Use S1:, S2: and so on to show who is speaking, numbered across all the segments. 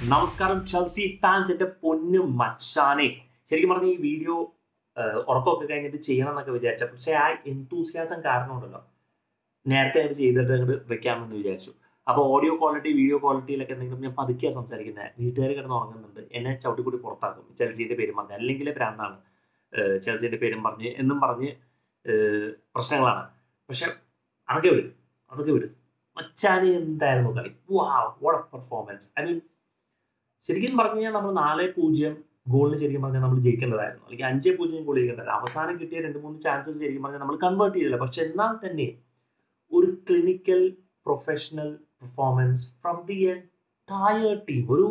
S1: നമസ്കാരം Chelsea fans എന്റെ പൊന്നു മച്ചാനെ ശരിക്കും പറഞ്ഞ ഈ വീഡിയോ ഉറക്കമൊക്കെ കഴിഞ്ഞിട്ട് ചെയ്യണം എന്നൊക്കെ വിചാരിച്ച പക്ഷെ ആ എന്തൂസിയാസം കാരണമുണ്ടല്ലോ നേരത്തെ അങ്ങോട്ട് ചെയ്തിട്ട് അങ്ങോട്ട് വെക്കാമെന്ന് വിചാരിച്ചു അപ്പോൾ ഓഡിയോ ക്വാളിറ്റി വീഡിയോ ക്വാളിറ്റിയിലൊക്കെ എന്തെങ്കിലും ഞാൻ പതുക്കിയാണ് സംസാരിക്കുന്നത് വീട്ടുകാർ കിടന്ന് ഉറങ്ങുന്നുണ്ട് എന്നെ ചവിട്ടിക്കൂടി പുറത്താക്കും ചെൽസിന്റെ പേരും പറഞ്ഞ് അല്ലെങ്കിൽ ഭ്രാന്താണ് ചെൽസിന്റെ പേരും പറഞ്ഞ് എന്നും പറഞ്ഞ് ഏഹ് പ്രശ്നങ്ങളാണ് പക്ഷെ അതൊക്കെ വിടും അതൊക്കെ വിടും മച്ചാന് എന്തായിരുന്നു കളി വാ വാട്ട് പെർഫോമൻസ് ഐ മീൻ ശരിക്കും പറഞ്ഞു കഴിഞ്ഞാൽ നമ്മൾ നാല് പൂജ്യം ഗോളിന് ശരിക്കും പറഞ്ഞാൽ നമ്മൾ ജയിക്കേണ്ടതായിരുന്നു അല്ലെങ്കിൽ അഞ്ച് പൂജ്യം ഗോൾ ജയിക്കേണ്ടതായിരുന്നു അവസാനം കിട്ടിയ രണ്ട് മൂന്ന് ചാൻസസ് ശരിക്കും പറഞ്ഞാൽ നമ്മൾ കൺവേർട്ട് ചെയ്തില്ല പക്ഷെ എന്നാൽ തന്നെ ഒരു clinical professional performance from the entire team ഒരു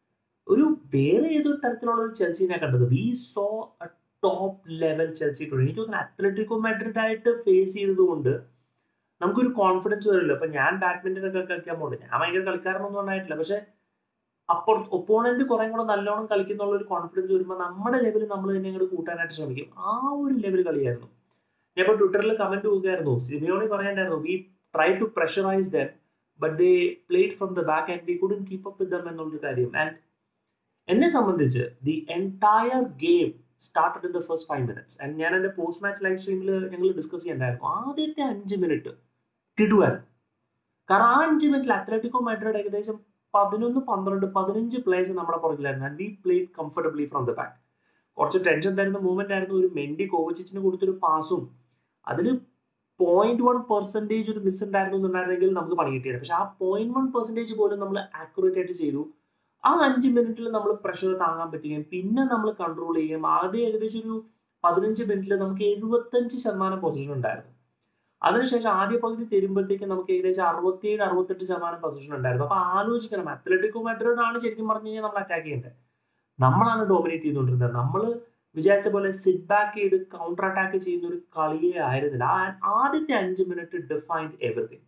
S1: ഒരു വേറെ ഏതൊരു തരത്തിലുള്ള ഒരു ചെൽസിനെ കണ്ടത് we saw a top level Chelsea too എനിക്ക് തോന്നുന്നു അത്ലറ്റിക്കോ മെഡ്രിഡ് ആയിട്ട് ഫേസ് ചെയ്തതുകൊണ്ട് നമുക്കൊരു കോൺഫിഡൻസ് വരില്ല അപ്പൊ ഞാൻ ബാഡ്മിന്റൺ ഒക്കെ കളിക്കാൻ പോകുന്നുണ്ട് ഞാൻ ഭയങ്കര കളിക്കാരനൊന്നും ഉണ്ടായിട്ടില്ല പക്ഷെ അപ്പോൾ ഒപ്പോണന്റ് കുറെ കൂടെ നല്ലോണം കളിക്കുന്നുള്ള ഒരു കോൺഫിഡൻസ് വരുമ്പോൾ നമ്മുടെ ലെവൽ നമ്മൾ തന്നെ അങ്ങോട്ട് കൂട്ടാനായിട്ട് ശ്രമിക്കും ആ ഒരു ലെവൽ കളിയായിരുന്നു ഞാൻ ഇപ്പോൾ ട്വിറ്ററിൽ കമന്റ് പോകുകയായിരുന്നു സിമിയോണി പറയണ്ടായിരുന്നു we try to pressurise them but they played from the back and we couldn't keep up with them എന്നുള്ളൊരു കാര്യം ആൻഡ് എന്നെ സംബന്ധിച്ച് the entire game started in the first five minutes and ഞാൻ എൻ്റെ post match live സ്ട്രീമിൽ ഞങ്ങൾ discuss ചെയ്യണ്ടായിരുന്നു ആദ്യത്തെ അഞ്ച് minute കിടുവായിരുന്നു കാരണം ആ അഞ്ച് മിനിറ്റിൽ അത്ലറ്റിക്കോ മാഡ്രിഡ് ഏകദേശം പതിനൊന്ന് പന്ത്രണ്ട് പതിനഞ്ച് പ്ലേയേഴ്സ് നമ്മുടെ പുറകിലായിരുന്നു and we played comfortably from the back കുറച്ച് ടെൻഷൻ തരുന്ന മൂവ്മെന്റ് ആയിരുന്നു ഒരു മെൻഡി കോവച്ചിച്ചിന് കൊടുത്തൊരു പാസും അതിൽ പോയിന്റ് വൺ പെർസെൻറ്റേജ് ഒരു മിസ് ഉണ്ടായിരുന്നു എന്നുണ്ടായിരുന്നെങ്കിൽ നമുക്ക് പണി കിട്ടിയത് പക്ഷെ ആ പോയിന്റ് വൺ പെർസെൻറ്റേജ് പോലും നമ്മൾ ആക്യുറേറ്റ് ആയിട്ട് ചെയ്തു ആ അഞ്ച് മിനിറ്റിൽ നമ്മൾ പ്രഷർ താങ്ങാൻ പറ്റുകയും പിന്നെ നമ്മൾ കൺട്രോൾ ചെയ്യുകയും ആദ്യം ഏകദേശം ഒരു പതിനഞ്ച് മിനിറ്റിൽ നമുക്ക് എഴുപത്തഞ്ച് ശതമാനം പൊസിഷൻ ഉണ്ടായിരുന്നു അതിനുശേഷം ആദ്യ പകുതി തരുമ്പോഴത്തേക്ക് നമുക്ക് ഏകദേശം അറുപത്തിയേഴ് അറുപത്തെട്ട് ശതമാനം പൊസിഷൻ ഉണ്ടായിരുന്നു അപ്പൊ ആലോചിക്കണം അത്ലറ്റിക്കോ മെഡ്രിഡ് ആണ് ശരിക്കും പറഞ്ഞു കഴിഞ്ഞാൽ നമ്മൾ അറ്റാക്ക് ചെയ്യേണ്ടത് നമ്മളാണ് ഡോമിനേറ്റ് ചെയ്തുകൊണ്ടിരുന്നത് നമ്മൾ വിചാരിച്ച പോലെ സിറ്റ് ബാക്ക് ചെയ്ത് കൗണ്ടർ അറ്റാക്ക് ചെയ്യുന്ന ഒരു കളിയെ ആയിരുന്നില്ല ആ ആദ്യത്തെ അഞ്ച് minute defined everything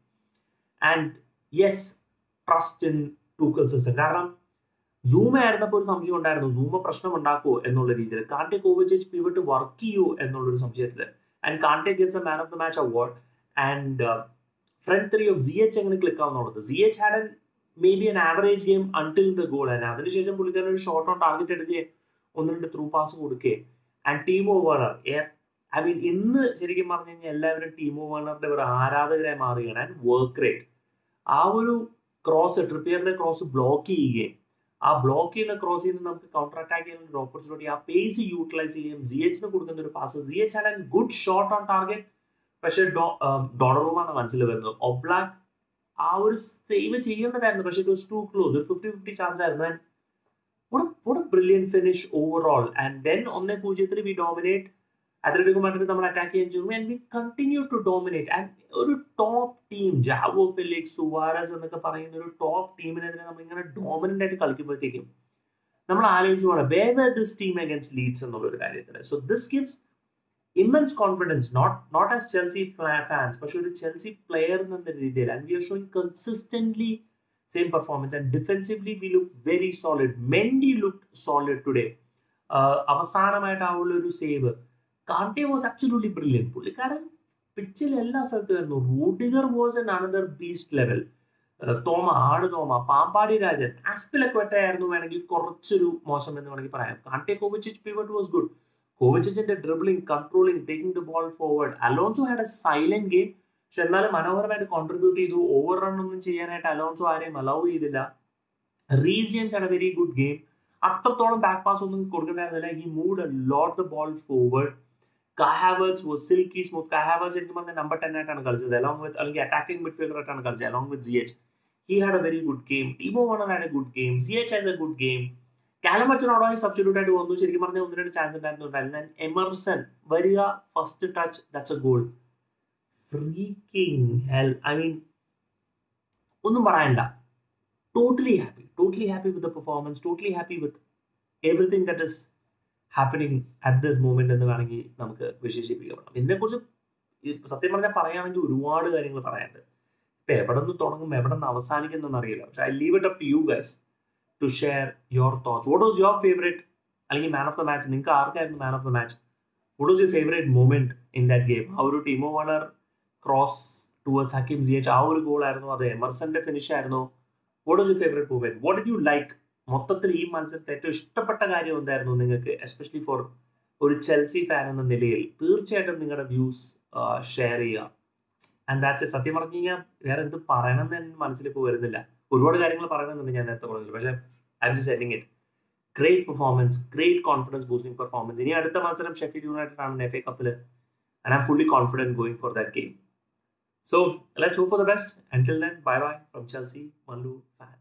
S1: and yes trust in Tuchel system കാരണം സൂമ ആയിരുന്നപ്പോൾ ഒരു സംശയം ഉണ്ടായിരുന്നു സൂമ പ്രശ്നം ഉണ്ടാക്കുമോ എന്നുള്ള രീതിയിൽ കാണ്ടെ കോവിച്ച് പിവിട്ട് വർക്ക് ചെയ്യുമോ എന്നുള്ളൊരു സംശയത്തിൽ and Kante gets a man of the match award and front three of C H എങ്ങനെ ക്ലിക്ക് ആവുന്നുള്ളത് C H had maybe an average game until the goal and അതിനുശേഷം പുള്ളിക്കാരൻ ഒരു ഷോർട്ട് ഓൺ ടാർഗറ്റ് എടുക്കുകയും ഒന്ന് രണ്ട് through pass കൊടുക്കുകയും and Timo Werner I mean ഇന്ന് ശരിക്കും പറഞ്ഞു കഴിഞ്ഞാൽ എല്ലാവരും ടീമോ വേണറിന്റെ ഒരു ആരാധകരായി മാറുകയാണ് ആൻഡ് വർക്ക് റേറ്റ് ആ ഒരു ക്രോസ് ട്രിപ്പിയറിന്റെ ക്രോസ് ബ്ലോക്ക് ചെയ്യുകയും ആ ബ്ലോക്ക് ചെയ്യുന്ന ക്രോസ് ചെയ്യുന്ന നമുക്ക് കൗണ്ടർ അറ്റാക്ക് ചെയ്യുന്ന ഒരു ഓപ്പർച്യൂണിറ്റി ആ പേസ് യൂട്ടിലൈസ് ചെയ്യും സി എച്ചിന് കൊടുക്കുന്ന ഒരു pass C H had and good shot on target പക്ഷേ ഡോണറുമാണ് മനസ്സിൽ വരുന്നത് ഒബ്ലാക്ക് ആ ഒരു സേവ് ചെയ്യേണ്ടതായിരുന്നു പക്ഷേ ഇറ്റ് വാസ് ടു ക്ലോസ് ഒരു ഫിഫ്റ്റി ഫിഫ്റ്റി ചാൻസ് ആയിരുന്നു and what a brilliant finish overall and then ഒന്നേ പൂജ്യത്തിൽ വി ഡോമിനേറ്റ് അത്ലറ്റിക്കോ മാഡ്രിഡ് നമ്മൾ അറ്റാക്ക് ചെയ്യാൻ ചെയ്തു and we continue to dominate and ഒരു top team Joao Felix Suarez എന്നൊക്കെ പറയുന്ന ഒരു ടോപ്പ് ടീമിനെതിരെ നമ്മൾ ഇങ്ങനെ ഡോമിനന്റ് ആയിട്ട് കളിക്കുമ്പോഴത്തേക്കും നമ്മൾ ആലോചിച്ചു പോകണം where this team against Leeds എന്നുള്ള ഒരു കാര്യത്തിൽ so this gives immense confidence not not as Chelsea fans പക്ഷെ ഒരു ചെൽസി പ്ലെയർ എന്ന രീതിയിൽ and we are showing consistently same performance and defensively we look very solid Mendy looked solid today അവസാനമായിട്ട് ആ ഉള്ള ഒരു save Kante was absolutely brilliant പുള്ളിക്കാരൻ പിച്ചിൽ എല്ലാ സ്ഥലത്തും ആയിരുന്നു Rudiger was an another beast level Thoma Aadu Thoma Pampady Rajan ആസ്പിലക്വറ്റ ആയിരുന്നു വേണമെങ്കിൽ കുറച്ചൊരു മോശം എന്ന് വേണമെങ്കിൽ പറയാം Kante Kovacic pivot was good കോവിച്ചിന്റെ dribbling controlling taking the ball forward Alonso had a silent game പക്ഷെ എന്നാലും മനോഹരമായിട്ട് കോൺട്രിബ്യൂട്ട് ചെയ്തു ഓവർ റൺ ഒന്നും ചെയ്യാനായിട്ട് അലോൺസോ ആരെയും അലൗ ചെയ്തില്ല Reece James had a very good game അത്രത്തോളം ബാക്ക് പാസ് ഒന്നും കൊടുക്കണ്ടായിരുന്നില്ല ഈ moved lot the ball forward Kai Havertz was silky smooth Kai Havertz എനിക്ക് പറഞ്ഞ നമ്പർ ടെൻ ആയിട്ടാണ് കളിച്ചത് അലോങ് വിത്ത് അല്ലെങ്കിൽ അറ്റാക്കിംഗ് മിഡ്ഫീൽഡർ ആയിട്ടാണ് കളിച്ചത് along with C H he had a very good game Timo Werner had a good game C H has a good game കാലമച്ചനോടായി substitute ആയിട്ട് വന്നു ശരിക്കും പറഞ്ഞ ഒന്ന് രണ്ട് ചാൻസ് ഉണ്ടായിരുന്നു എമർസൺ വരിക first touch that's a goal freaking hell I mean ഒന്നും പറയണ്ട totally happy totally happy with the performance totally happy with everything that is happening at this moment എന്ന് വേണമെങ്കിൽ നമുക്ക് വിശേഷിപ്പിക്കണം ഇതിനെക്കുറിച്ച് സത്യം പറഞ്ഞാൽ പറയുകയാണെങ്കിൽ ഒരുപാട് കാര്യങ്ങൾ പറയാനുണ്ട് ഇപ്പൊ എവിടെ നിന്ന് തുടങ്ങും എവിടെ നിന്ന് അവസാനിക്കുന്നതെന്ന് അറിയില്ല പക്ഷെ I leave it up to you guys to share your thoughts what was your favourite അല്ലെങ്കിൽ മാൻ ഓഫ് ദ മാച്ച് നിങ്ങൾക്ക് ആർക്കായിരുന്നു man of the match what was your favourite moment in that game ആ ഒരു Timo Werner cross towards Hakim C H ആ ഒരു goal ആയിരുന്നു അത് എമർസന്റെ ഫിനിഷ് ആയിരുന്നു what was you favourite movement what did you like മൊത്തത്തിൽ ഈ മത്സരത്തിൽ ഏറ്റവും ഇഷ്ടപ്പെട്ട കാര്യം എന്തായിരുന്നു നിങ്ങൾക്ക് എസ്പെഷ്യലി ഫോർ ഒരു ചെൽസി ഫാൻ എന്ന നിലയിൽ തീർച്ചയായിട്ടും നിങ്ങളുടെ വ്യൂസ് ഷെയർ ചെയ്യുക ആൻഡ് ദാറ്റ്സ് ഇറ്റ് സത്യം പറഞ്ഞു കഴിഞ്ഞാൽ വേറെ എന്ത് പറയണമെന്ന് എൻ്റെ മനസ്സിലിപ്പോൾ വരുന്നില്ല ഒരുപാട് കാര്യങ്ങൾ പറയണമെന്നുണ്ട് ഞാൻ നേരത്തെ പറഞ്ഞില്ല പക്ഷേ I'm just selling it great performance great confidence boosting performance ഇനി അടുത്ത മത്സരം ഷെഫീൽഡ് യുണൈറ്റഡ് ആണ് എഫ് എ കപ്പിൽ and I'm fully confident going for that game So let's hope for the best. Until then, bye bye from Chelsea Mandu fan.